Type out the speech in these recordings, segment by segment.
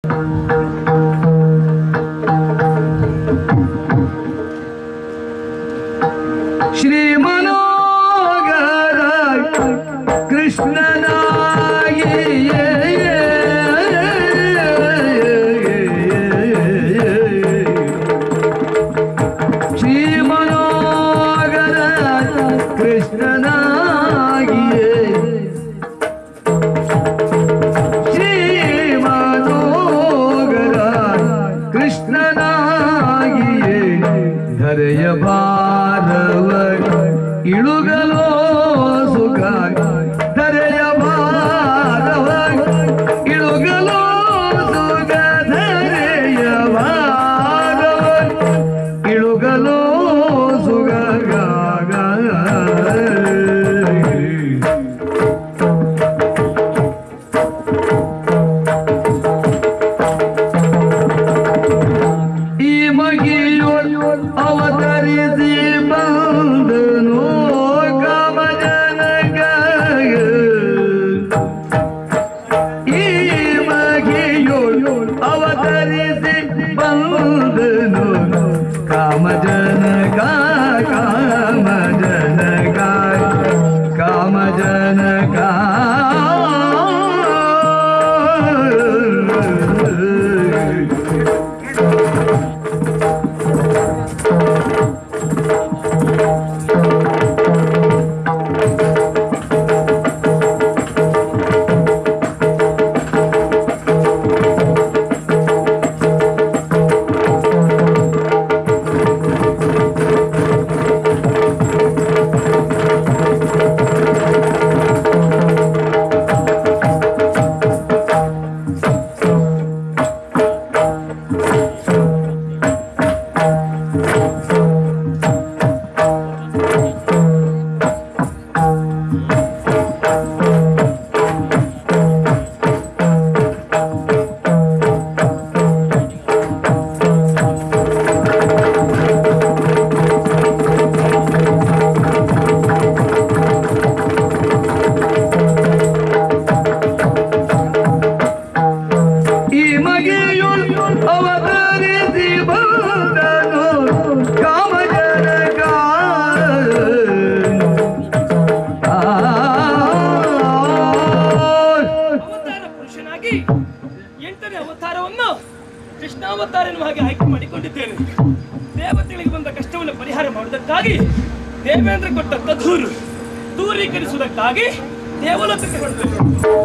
ಶ್ರೀ ಮನೋಗರ ಕೃಷ್ಣನಾಗಿ ಶ್ರೀ ಮನೋಗರ ಕೃಷ್ಣನಾಗಿ ಶ್ರೀ ಮನೋಗರ ಕೃಷ್ಣನಾಗಿಯೇ ಧರೆಯ ಭಾರವ ಇಳುಗಲೋ ಸುಖ ಧರೆಯ ಭಾರವ ಇಳುಗಲೋ ಸುಖ ಧರೆಯ ಭಾರವ ಇಳುಗಲೋ ಸುಖ ಈ ಮಗಿಯು ಅವತರಿಸಿ ಬಂದನು ಕಾಮಜನಕ ಈ ಮಗಿಯು ಅವತರಿಸಿ ಬಂದನು ಕಾಮಜನಕ ಕಾಮಜನಕ ಕಾಮಜನಕ ಈ ಮಗೆಯು ಅವತರಿಸಿ ಬಂದನು ಕಾಮಜನಕ ಅವತಾರ ಪುರುಷನಾಗಿ ಎಂಟನೇ ಅವತಾರವನ್ನು ಕೃಷ್ಣಾವತಾರ ಎನ್ನುವ ಹಾಗೆ ಆಯ್ಕೆ ಮಾಡಿಕೊಂಡಿದ್ದೇನೆ ದೇವತೆಗಳಿಗೆ ಬಂದ ಕಷ್ಟವನ್ನು ಪರಿಹಾರ ಮಾಡುವುದಕ್ಕಾಗಿ ದೇವೇಂದ್ರ ಕೊಟ್ಟ ತಧೂರು ದೂರೀಕರಿಸುವುದಕ್ಕಾಗಿ ದೇವಲೋಕಕ್ಕೆ ಹೊರಟರು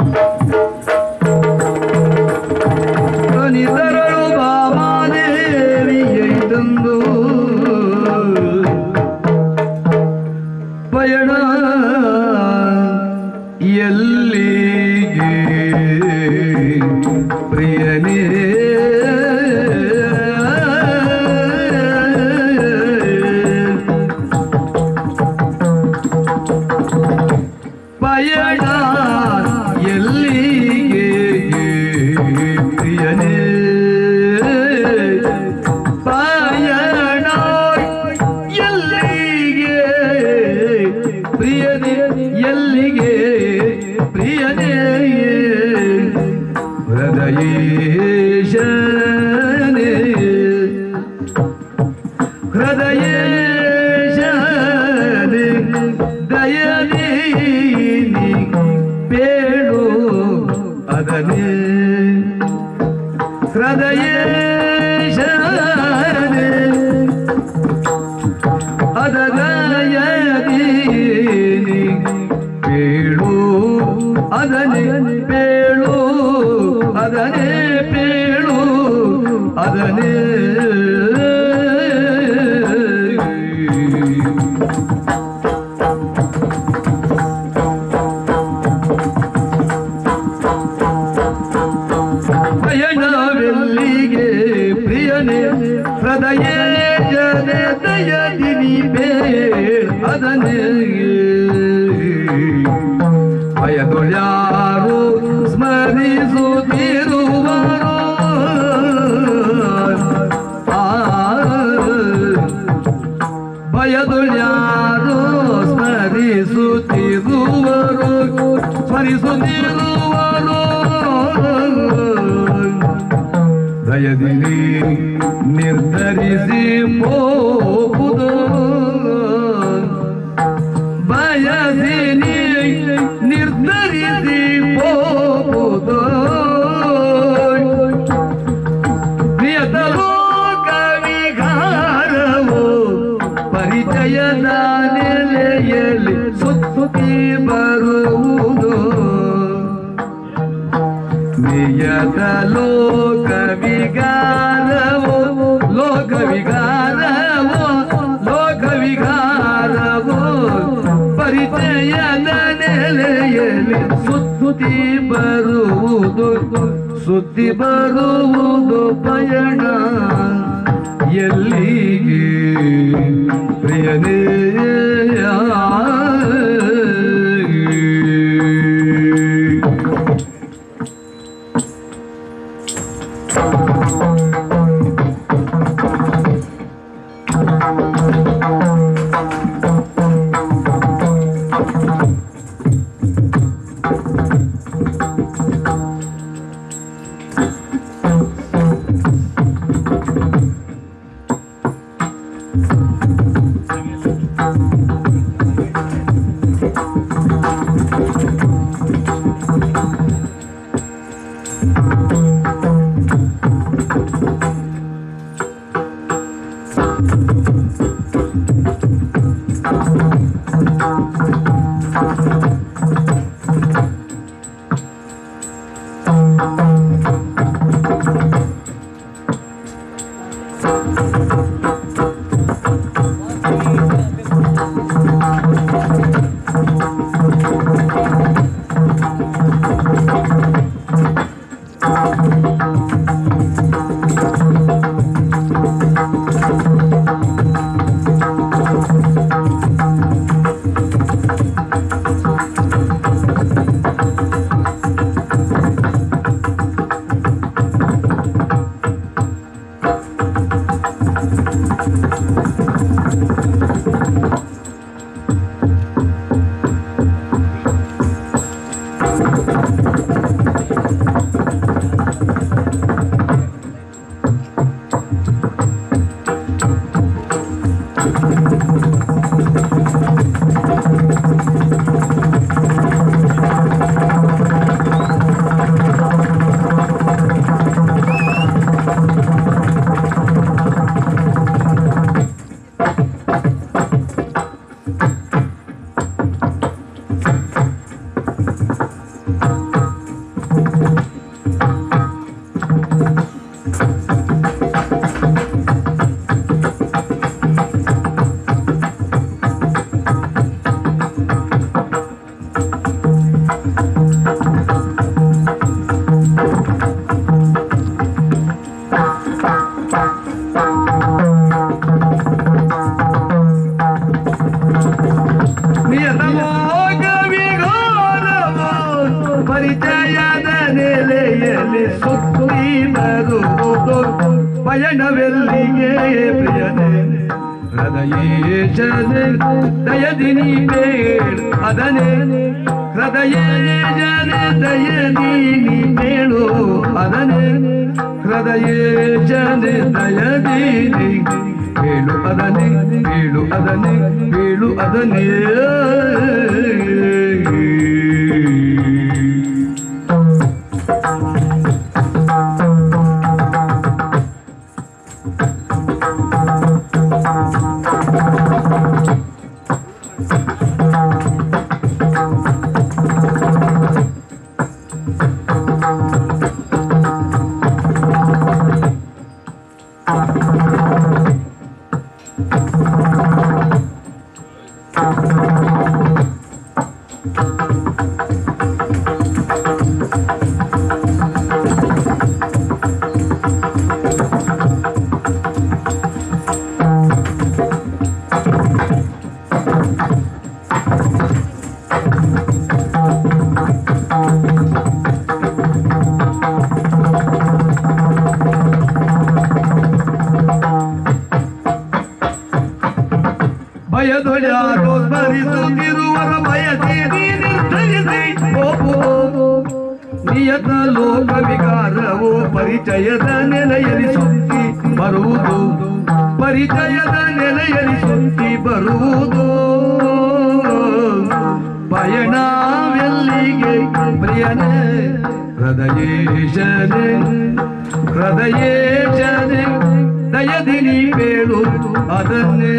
ಕನಿತರಳು ಭಾಮಾದೇವಿಯೈ ತಂದು ಪಯಣ ಎಲ್ಲಿಗೆ ಪ್ರಿಯನೇ ಪಯಣ ಎಲ್ಲಿಗೆ ಪ್ರಿಯನೇ ಪಯಣ ಎಲ್ಲಿಗೆ ಪ್ರಿಯನೇ ಎಲ್ಲಿಗೆ ಪ್ರಿಯನೇ ಹೃದಯೇಶನೇ ಹೃದಯೇಶನೇ ದಯನೀನಿ ಬೇಡು ಅದನೇ ಹೃದಯೇಶನೇ ಅದನಯದೀನಿ ಬೇಳು ಅದನೇ ಬೇಳು ಅದನೇ ಬೇಳು ಅದನೇ ಪಯಣವೆಲ್ಲಿಗೆ ಪ್ರಿಯನೇ ಹೃದಯ ಜನ ದಯದಿನಿ ಬೇಳ್ ಅದನೇ ಭಯದೊಳ್ಯಾರು ಸ್ಮರಿಸುತ್ತಿರುವರು ಆ ಭಯದೊಳ್ಯಾರು ಸ್ಮರಿಸುತ್ತಿರುವರು ಸ್ಮರಿಸುತ್ತಿರುವರು ದಯದಿನಿ ನಿರ್ಧರಿಸಿ ಹೋಗುವುದು ಬಯಸಿನಿ ನಿರ್ಧರಿಸಿ ಹೋಗುವುದು ನಿಯತ ಲೋಕ ವಿಹಾರವು ಪರಿಚಯದ ನೆಲೆಯಲ್ಲಿ ಸುತ್ತಿ ಬರುವುದು ನಿಯತ ಲೋಕ ವಿಗಾರವು ಲೋಕ ವಿಗಾರವು ಲೋಕ ವಿಗಾರವು ಪರಿಚಯದ ನೆಲೆಯಲ್ಲಿ ಸುತ್ತಿ ಬರುವುದು ಸುತ್ತಿ ಬರುವುದು ಪಯಣ ಎಲ್ಲಿಗೆ ಪ್ರಿಯನೇ ನಿಯತಮೋಗ ವಿಘೋರವು ಪರಿಚಯದ ನೆಲೆಯಲ್ಲಿ ಸುತ್ತಿ ಬರುವುದು ಪಯಣವೆಲ್ಲಿಗೆ ಪ್ರಿಯನೇ ಹೃದಯೇಶನೆ ದಯದಿನಿ ಬೇಡ ಅದನೆ ಹೃದಯೇಶನೆ ದಯದಿನಿ ಬೇಳು ಅದನೆ ಹೃದಯೇಶನೆ ದಯದಿನಿ ಹೇಳು ಅದನೆ ಹೇಳು ಅದನೆ ಹೇಳು ಅದನೇ ನಿಯತ ಲೋಕ ವಿಕಾರವು ಪರಿಚಯದ ನೆಲೆಯಲ್ಲಿ ಸುತ್ತಿ ಬರುವುದು ಪರಿಚಯದ ನೆಲೆಯಲ್ಲಿ ಸುತ್ತಿ ಬರುವುದು ಪಯಣವೆಲ್ಲಿಗೆ ಪ್ರಿಯನೇ ಹೃದಯೇಶನೆ ಹೃದಯೇಶನೆ ದಯದಿನಿ ಬೇಳು ಅದನ್ನೇ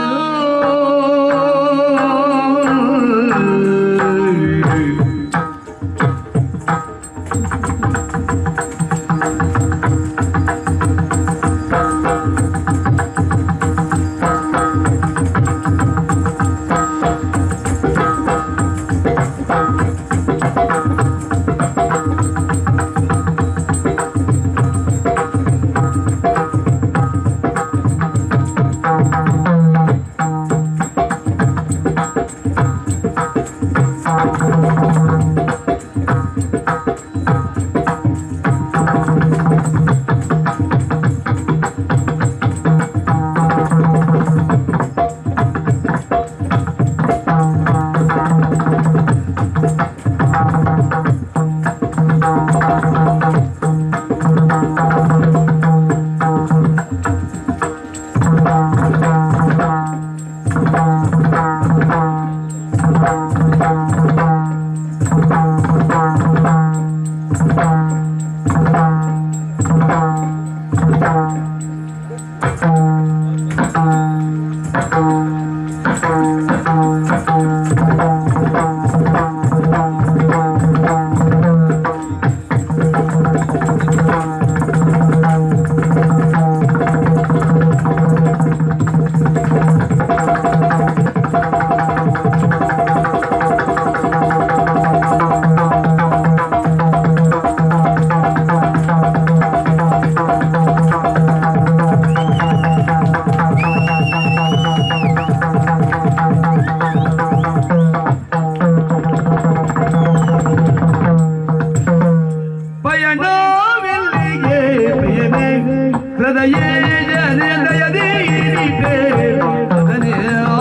ಪಯಣವೆಲ್ಲಿಗೆ ಪ್ರಿಯನೇ ಹೃದಯ ಜನೆ ದಯದೀರಿ ಬೇಳು ಅದನ್ನೇ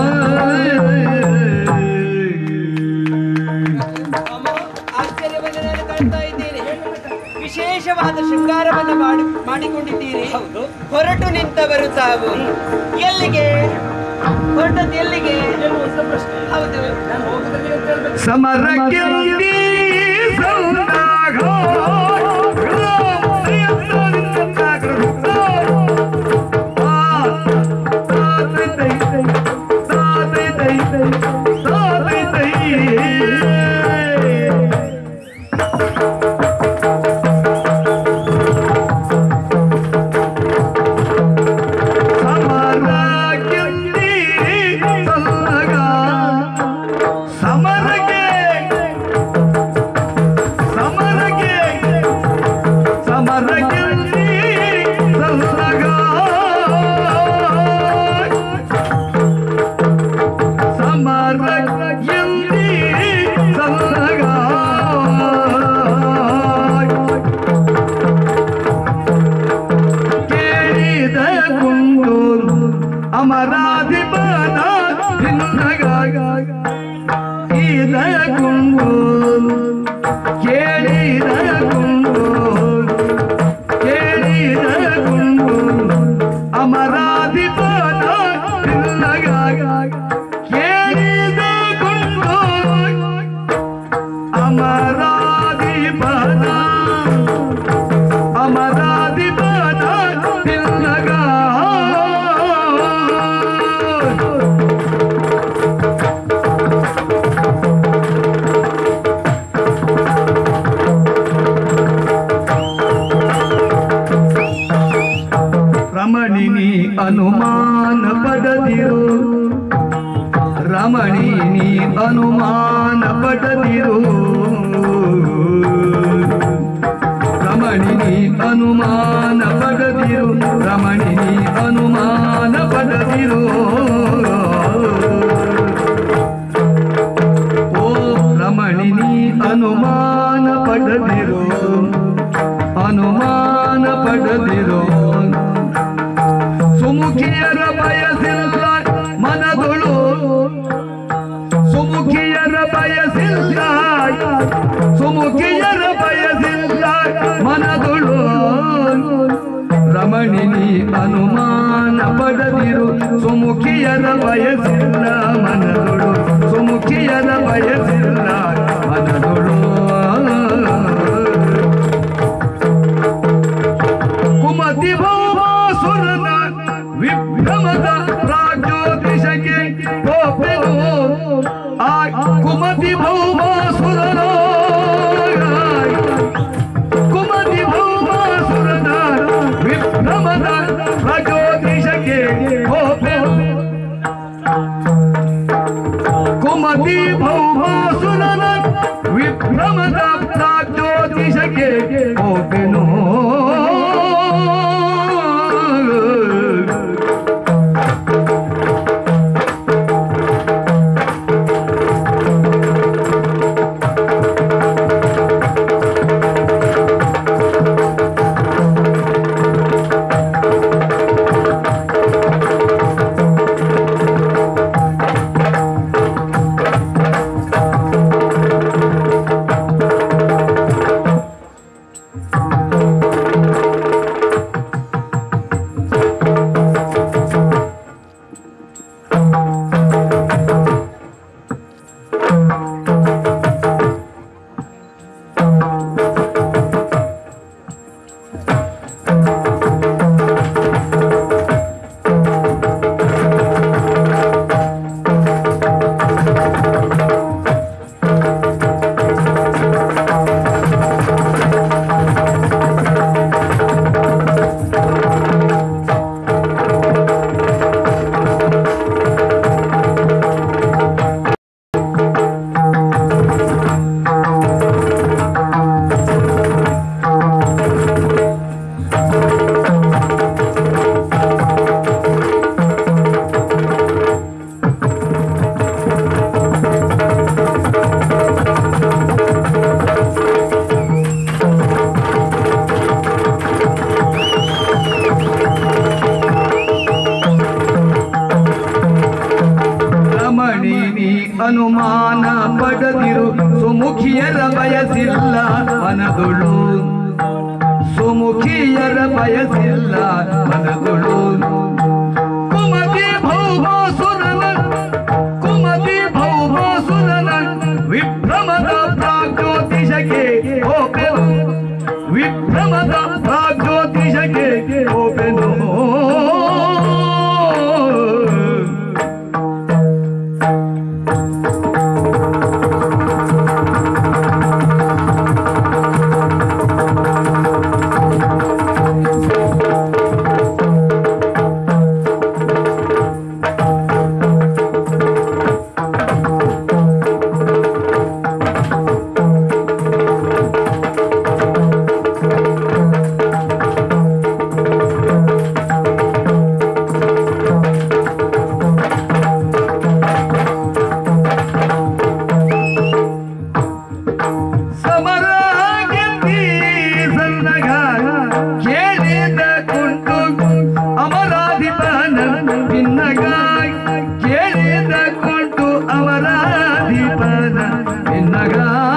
ಅಮ್ಮ ಆಶ್ಚರ್ಯವನ್ನು ನಾನು ಕಾಣ್ತಾ ಇದ್ದೇನೆ ವಿಶೇಷವಾದ ಶೃಂಗಾರವನ್ನು ಮಾಡಿ ಮಾಡಿಕೊಂಡಿದ್ದೀರಿ ಹೌದು ಹೊರಟು ನಿಂತವರು ತಾವು ಎಲ್ಲಿಗೆ ಹೊರಟದ್ದು ಎಲ್ಲಿಗೆ ಎನ್ನುವಂತ ಪ್ರಶ್ನೆ ಹೌದು ನಾನು ಹೋಗುದಲ್ಲಿ ಅಂತ ಹೇಳ್ಬೇಕು ಸಮರಕ್ಕೆ ಸೌದಾಗ ಸಮರಗೆ ಸಮರಗೆ ಸಮರಗೆ ಸಲ್ಲಗ ಸಮರಗೆ ಸಲ್ಲಗ ಕೇಳಿದ ಕುಂದೂರು ಅಮರಾಧಿಪನ ಹಿನ್ನಗಾಗ ಕೇಳಿದ ಕುಂದೂರು ಕೇಳಿದ ಕುಂದೂರು ಕೇಳಿದ ಕುಂದೂರು ಅಮರಾಧಿಪನ ಹಿನ್ನಗಾಗ ಕೇಳಿದ ಕುಂದೂರು ಅಮರಾಧಿಪನ ಅಮರಾಧಿಪನ ಹಿನ್ನಗ ರಮಣಿನಿ ಅನುಮಾನ ಪಡದಿರು ರಮಣಿನಿ ಅನುಮಾನ ಪಡದಿರು ರಮಣಿನಿ ಅನುಮಾನ ಪಡದಿರು ರಮಣಿನಿ ಅನುಮಾನ ಪಡದಿರು ಓ ರಮಣಿನಿ ಅನುಮಾನ ಪಡದಿರು ಅನುಮಾನ ಪಡದಿರು ಸುಮುಖಿಯರ ಬಯಸಿಲ್ಲ ಮನದೊಳು ಸುಮುಖಿಯರ ಬಯಸಿಲ್ಲ ಸುಮುಖಿಯರ ಬಯಸಿಲ್ಲ ರಮಣಿನಿ ಅನುಮಾನ ಪಡದಿರು ಸುಮುಖಿಯರ ಬಯಸಿಲ್ಲ ಮನದೊಳು ಸುಮುಖಿಯರ ಬಯಸಿಲ್ಲ ಮನದೊಳು ಕುಮತಿ ಭೌಮಾಸುರನ ವಿಭ್ರಮದ ಪ್ರಾಜ್ಯೋತಿಷಕ್ಕೆ ಕೋಪೆನು ಆ ಕುಮತಿ ಭೌಮಾಸುರನ ಕುಮತಿ ಭೌಮಾಸುರನ ವಿಭ್ರಮದ ಪ್ರಾಜ್ಯೋತಿಷಕ್ಕೆ ಕೋಪೆನು ಕುಮತಿ ಭೌಮಾಸುರನ ವಿಭ್ರಮದ ಪ್ರಾಜ್ಯೋತಿಷಕ್ಕೆ ಕೋಪೆನು ರಮಣಿನಿ ಅನುಮಾನ ಪಡದಿರು ಸುಮುಖಿಯರ ಬಯಸಿಲ್ಲ ಮನದೊಳು ಸುಮುಖಿಯರ ಬಯಸಿಲ್ಲ ಮನದೊಳು ಕುಮತಿ ಭೌಮಾಸುರನ ಕುಮತಿ ಭೌಮಾಸುರನ ವಿಭ್ರಮದ ಪ್ರಾಜ್ಯೋತಿಷಕ್ಕೆ ಹೋಪೆನು ವಿಭ್ರಮದ ಪ್ರಾಜ್ಯೋತಿಷಕ್ಕೆ ಹೋಪೆನು ಸಮರ ಗೆದ್ದಿ ಸನ್ನಗ ಕೇಳಿದ ಕುಂಟು ಅಮರಾಧಿಪನ ಭಿನ್ನಗ ಕೇಳಿದ ಕುಂಟು ಅಮರಾಧಿಪನ ಭಿನ್ನಗ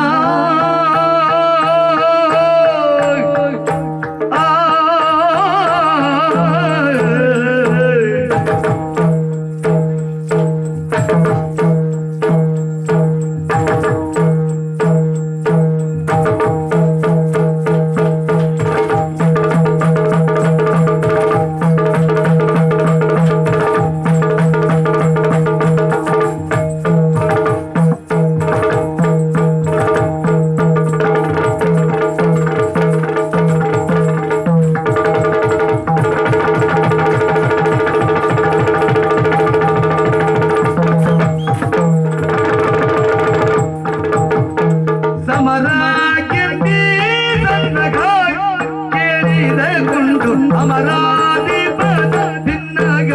ಆ ಸಮರ ಗೆದ್ದಿ ಸನ್ನಗ ಕೇಳಿದ ಕುಂಟು ಅಮರಾಧಿಪನ ಭಿನ್ನಗ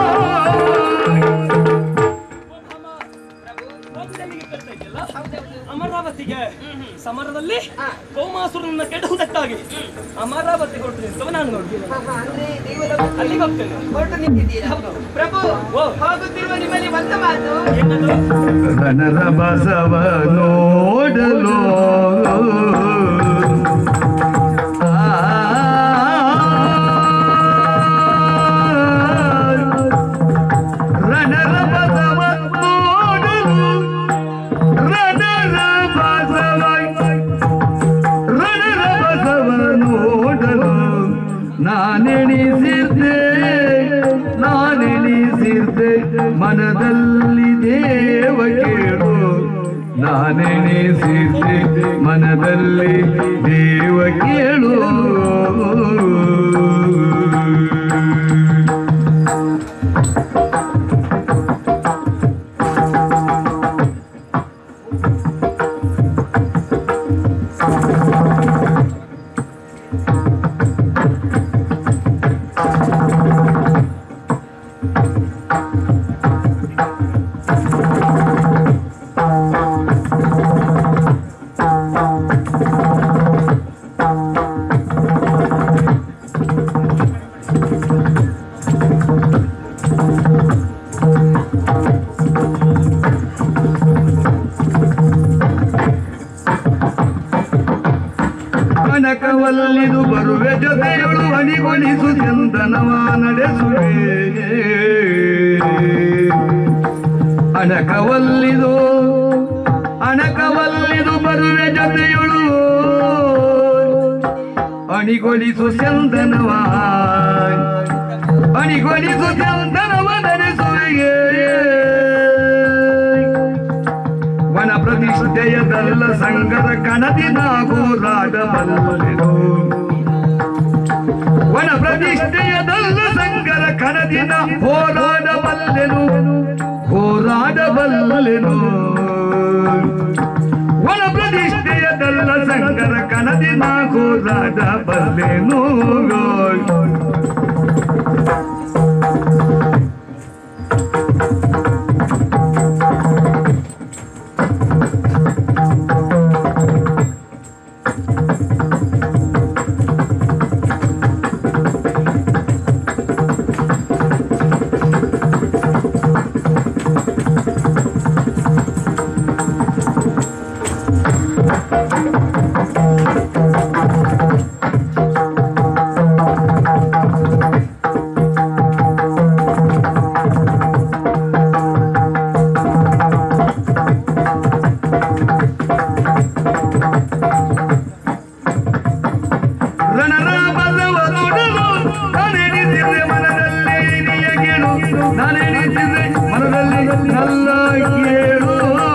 ಹೋಗದಲ್ಲಿಗೆ ಕರ್ತಾ ಇದೆಯಲ್ಲ? ಅಮರಾವತಿಗೆ ಸಮರದಲ್ಲಿ ಕೋಮಾಸುರನ್ನ ಕೆಡುವುದಕ್ಕಾಗಿ ಅಮರಾವತಿ ಹೊರಟು ನಿಂತವ ನಾನು ನೋಡ್ತೀನಿ ಅಂದ್ರೆ ನೀವೆಲ್ಲ ಅಲ್ಲಿಗೆ ಹೋಗ್ತೇನೆ ಹೊರಟು ನಿಂತಿದ್ದೀರಾ ಪ್ರಭು ಓ. ಹೋಗುತ್ತಿರುವ ನಿಮ್ಮಲ್ಲಿ ಒಂದು ಮಾತು ಏನದು ರಣರ ಬಸವ ನೋಡಲು ಆ ನಾನೆಣಿಸಿದ್ದೆ ನಾನೆಣಿಸಿದ್ದೆ ಮನದಲ್ಲಿ ದೇವ ಕೇಳು ನಾನೆಣಿಸಿದ್ದೆ ಮನದಲ್ಲಿ ದೇವ ಕೇಳು ಕನಕವಲ್ಲಿದು ಬರುವೆ ಜೊತೆಯಳು ಅಣಿಗೊಳಿಸು ಚಂದನವ ನಡೆಸುವೆ ಅಣಕವಲ್ಲಿದು ಅಣಕವಲ್ಲಿದು ಬರುವೆ ಜೊತೆಯಳು ಅಣಿಗೊಳಿಸು ಚಂದನವ ಅಣಿಗೊಳಿಸು ಚಂದನವ ನಡೆಸುವೆಗೆ ವನ ಪ್ರತಿಷ್ಠೆಯದಲ್ಲ ಸಂಗದ ಕಣದಿನ ಹೋರಾಡಬಲ್ಲೆನು ವನ ಪ್ರತಿಷ್ಠೆಯದಲ್ಲ ಸಂಗದ ಕಣದಿನ ಹೋರಾಡಬಲ್ಲೆನು ಹೋರಾಡಬಲ್ಲೆನು ವನ ಪ್ರತಿಷ್ಠೆಯದಲ್ಲ ಸಂಗರ ಕಣದಿನ ಹೋರಾಡಬಲ್ಲೆನು ರಣರಾಮದವ ನೋಡಲು ನಾನೆಣಿಸಿದೆ ಮನದಲ್ಲಿ ನಿಯಗೇಳು ನಾನೆಣಿಸಿದೆ ಮನದಲ್ಲಿ ನಲ್ಲ ಕೇಳು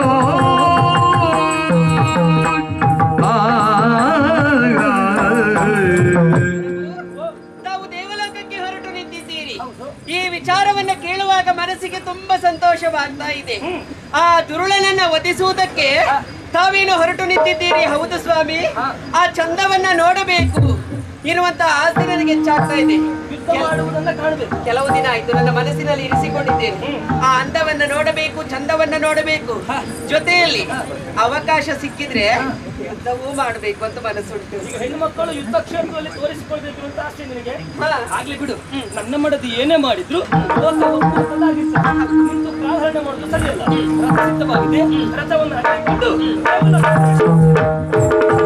ತಾವು ದೇವಲೋಕಕ್ಕೆ ಹೊರಟು ನಿಂತಿದ್ದೀರಿ ಈ ವಿಚಾರವನ್ನ ಕೇಳುವಾಗ ಮನಸ್ಸಿಗೆ ತುಂಬಾ ಸಂತೋಷವಾಗ್ತಾ ಇದೆ ಆ ದುರುಳನನ್ನ ವಧಿಸುವುದಕ್ಕೆ ತಾವೇನು ಹೊರಟು ನಿಂತಿದ್ದೀರಿ ಹೌದು ಸ್ವಾಮಿ ಆ ಚಂದವನ್ನ ನೋಡಬೇಕು ಇರುವಂತ ಆಸೆ ನನಗೆ ಹೆಚ್ಚಾಗ್ತಾ ಇದೆ ಯುದ್ಧ ಮಾಡುವುದನ್ನ ಕಾಣಬೇಕು ಕೆಲವು ದಿನ ಆಯ್ತು ನನ್ನ ಮನಸ್ಸಿನಲ್ಲಿ ಇರಿಸಿಕೊಂಡಿದ್ದೇನೆ ಆ ಅಂದವನ್ನ ನೋಡಬೇಕು ಚಂದವನ್ನ ನೋಡಬೇಕು ಜೊತೆಯಲ್ಲಿ ಅವಕಾಶ ಸಿಕ್ಕಿದ್ರೆ ಯುದ್ಧವೂ ಮಾಡಬೇಕು ಅಂತ ಮನಸ್ಸುಂಟು ಈಗ ಹೆಣ್ಣು ಮಕ್ಕಳು ಯುದ್ಧ ಕ್ಷೇತ್ರದಲ್ಲಿ ತೋರಿಸಿಕೊಳ್ಬೇಕು ಅಂತ ಆಸೆ ನಿನಗೆ ಹಾ. ಆಗ್ಲಿ ಬಿಡು ನನ್ನ ಮಡದಿ ಏನೇ ಮಾಡಿದ್ರು ಲೋಕ ಒಪ್ಪುವುದಲ್ಲಾಗಿತ್ತು. ನಿಂತು ಪ್ರಾಧಾನ್ಯ ಮಾಡುದು ಸರಿಯಲ್ಲ ರಥ ಸಿದ್ಧವಾಗಿದೆ ರಥವನ್ನು ಹಾಕಿಕೊಂಡು